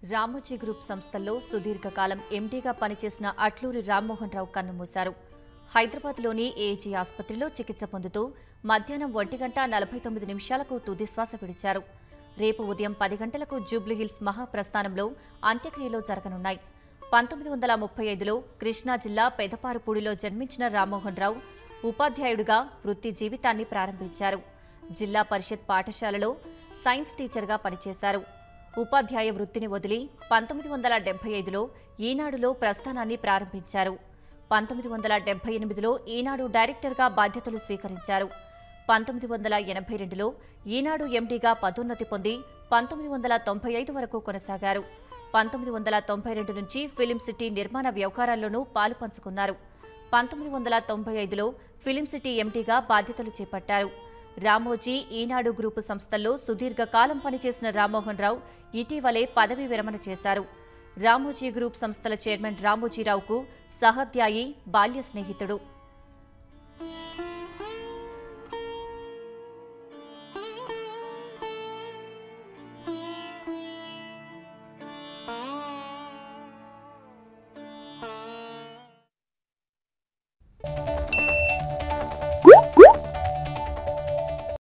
Ramoji group సంస్థల్లో సుదీర్ఘకాలం ఎండీగా పనిచేసిన అట్లూరి రామ్మోహన్ రావు కన్నుమూశారు హైదరాబాద్లోని ఏజీ ఆసుపత్రిలో చికిత్స పొందుతూ మధ్యాహ్నం ఒంటి గంట నలభై తొమ్మిది నిమిషాలకు తుదిశ్వాస విడిచారు రేపు ఉదయం పది గంటలకు జూబ్లీహిల్స్ మహాప్రస్థానంలో అంత్యక్రియలు జరగనున్నాయి పంతొమ్మిది వందల ముప్పై ఐదులో కృష్ణా జిల్లా పెదపారుపూడిలో జన్మించిన రామ్మోహన్ రావు ఉపాధ్యాయుడిగా వృత్తి జీవితాన్ని ప్రారంభించారు జిల్లా పరిషత్ పాఠశాలలో సైన్స్ టీచర్గా పనిచేశారు ఉపాధ్యాయ వృత్తిని వదిలి పంతొమ్మిది వందల డెబ్బై ఐదులో ఈనాడులో ప్రస్థానాన్ని ప్రారంభించారు పంతొమ్మిది వందల డెబ్బై ఎనిమిదిలో ఈనాడు డైరెక్టర్గా బాధ్యతలు స్వీకరించారు పంతొమ్మిది వందల ఎనభై రెండులో ఈనాడు ఎండీగా పదోన్నతి పొంది పంతొమ్మిది వందల తొంభై ఐదు వరకు కొనసాగారు పంతొమ్మిది వందల తొంభై రెండు నుంచి ఫిలిం సిటీ నిర్మాణ వ్యవహారాల్లోనూ పాలు పంచుకున్నారు పంతొమ్మిది వందల తొంభై ఐదులో ఫిలిం సిటీ ఎండీగా బాధ్యతలు చేపట్టారు రామోజీ ఈనాడు గ్రూపు సంస్థల్లో సుదీర్ఘకాలం పనిచేసిన రామ్మోహన్ రావు ఇటీవలే పదవీ విరమణ చేశారు రామోజీ గ్రూప్ సంస్థల చైర్మన్ రామోజీరావుకు సహాధ్యాయి బాల్య స్నేహితుడు